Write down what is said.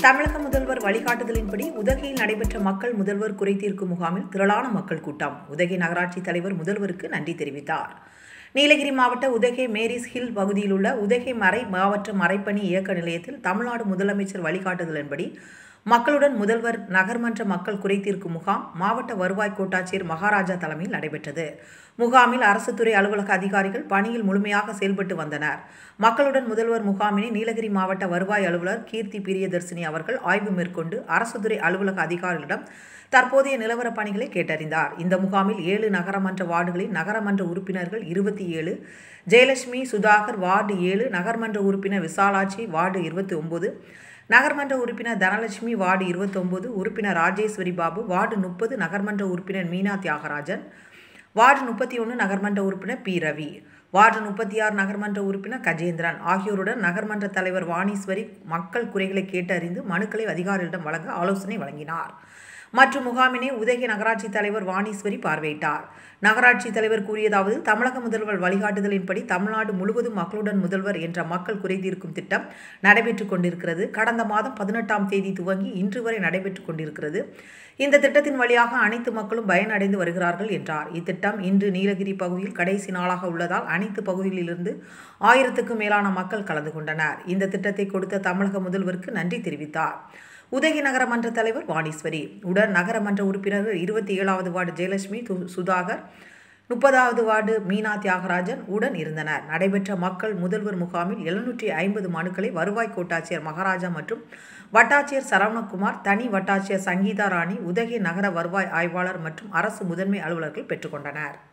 தமிழக முதல்வர் வழிகாட்டுதலின்படி உதகையில் நடைபெற்ற மக்கள் முதல்வர் குறைதீர்க்கும் முகாமில் திரளான மக்கள் கூட்டம் உதகை நகராட்சி தலைவர் முதல்வருக்கு நன்றி தெரிவித்தார் நீலகிரி மாவட்ட உதகை மேரிஸ் ஹில் பகுதியில் உள்ள உதகை மறை மாவட்ட மறைப்பணி இயக்க நிலையத்தில் தமிழ்நாடு முதலமைச்சர் வழிகாட்டுதலின்படி மக்களுடன் முதல்வர் நகர்மன்ற மக்கள் குறைதீர்க்கும் முகாம் மாவட்ட வருவாய் கோட்டாட்சியர் மகாராஜா தலைமையில் நடைபெற்றது முகாமில் அரசு துறை அலுவலக அதிகாரிகள் பணியில் முழுமையாக செயல்பட்டு வந்தனர் மக்களுடன் முதல்வர் முகாமினை நீலகிரி மாவட்ட வருவாய் அலுவலர் கீர்த்தி பிரியதர்சினி அவர்கள் ஆய்வு மேற்கொண்டு அரசு துறை அலுவலக அதிகாரிகளிடம் தற்போதைய நிலவர பணிகளை கேட்டறிந்தார் இந்த முகாமில் ஏழு நகரமன்ற வார்டுகளில் நகரமன்ற உறுப்பினர்கள் இருபத்தி ஏழு ஜெயலட்சுமி சுதாகர் வார்டு ஏழு நகர்மன்ற உறுப்பினர் விசாலாட்சி வார்டு இருபத்தி ஒன்பது நகர்மன்ற உறுப்பினர் தனலட்சுமி வார்டு இருபத்தொன்பது உறுப்பினர் ராஜேஸ்வரி பாபு வார்டு முப்பது நகர்மன்ற உறுப்பினர் மீனா தியாகராஜன் வார்டு முப்பத்தி ஒன்று நகர்மன்ற உறுப்பினர் பி ரவி வார்டு முப்பத்தி ஆறு நகர்மன்ற உறுப்பினர் கஜேந்திரன் ஆகியோருடன் நகர்மன்ற தலைவர் வாணீஸ்வரி மக்கள் குறைகளை கேட்டறிந்து மனுக்களை அதிகாரிகளிடம் வழங்க ஆலோசனை வழங்கினார் மற்றும் முகாமினை உதகை நகராட்சி தலைவர் வாணீஸ்வரி பார்வையிட்டார் நகராட்சி தலைவர் கூறியதாவது தமிழக முதல்வர் வழிகாட்டுதலின்படி தமிழ்நாடு முழுவதும் மக்களுடன் முதல்வர் என்ற மக்கள் குறைதீர்க்கும் திட்டம் நடைபெற்று கொண்டிருக்கிறது கடந்த மாதம் பதினெட்டாம் தேதி துவங்கி இன்று வரை நடைபெற்று கொண்டிருக்கிறது இந்த திட்டத்தின் வழியாக அனைத்து மக்களும் பயனடைந்து வருகிறார்கள் என்றார் இத்திட்டம் இன்று நீலகிரி பகுதியில் கடைசி நாளாக உள்ளதால் அனைத்து பகுதிகளிலிருந்து ஆயிரத்துக்கும் மேலான மக்கள் கலந்து கொண்டனர் இந்த திட்டத்தை கொடுத்த தமிழக முதல்வருக்கு நன்றி தெரிவித்தார் உதகை நகரமன்ற தலைவர் வாணீஸ்வரி உடன் நகரமன்ற உறுப்பினர்கள் இருபத்தி ஏழாவது வார்டு ஜெயலட்சுமி சுதாகர் முப்பதாவது வார்டு மீனா தியாகராஜன் உடன் இருந்தனர் நடைபெற்ற மக்கள் முதல்வர் முகாமில் எழுநூற்றி ஐம்பது மனுக்களை வருவாய் கோட்டாட்சியர் மகாராஜா மற்றும் வட்டாட்சியர் சரவணகுமார் தனி வட்டாட்சியர் சங்கீதா ராணி உதகை நகர வருவாய் ஆய்வாளர் மற்றும் அரசு முதன்மை அலுவலர்கள் பெற்றுக்கொண்டனர்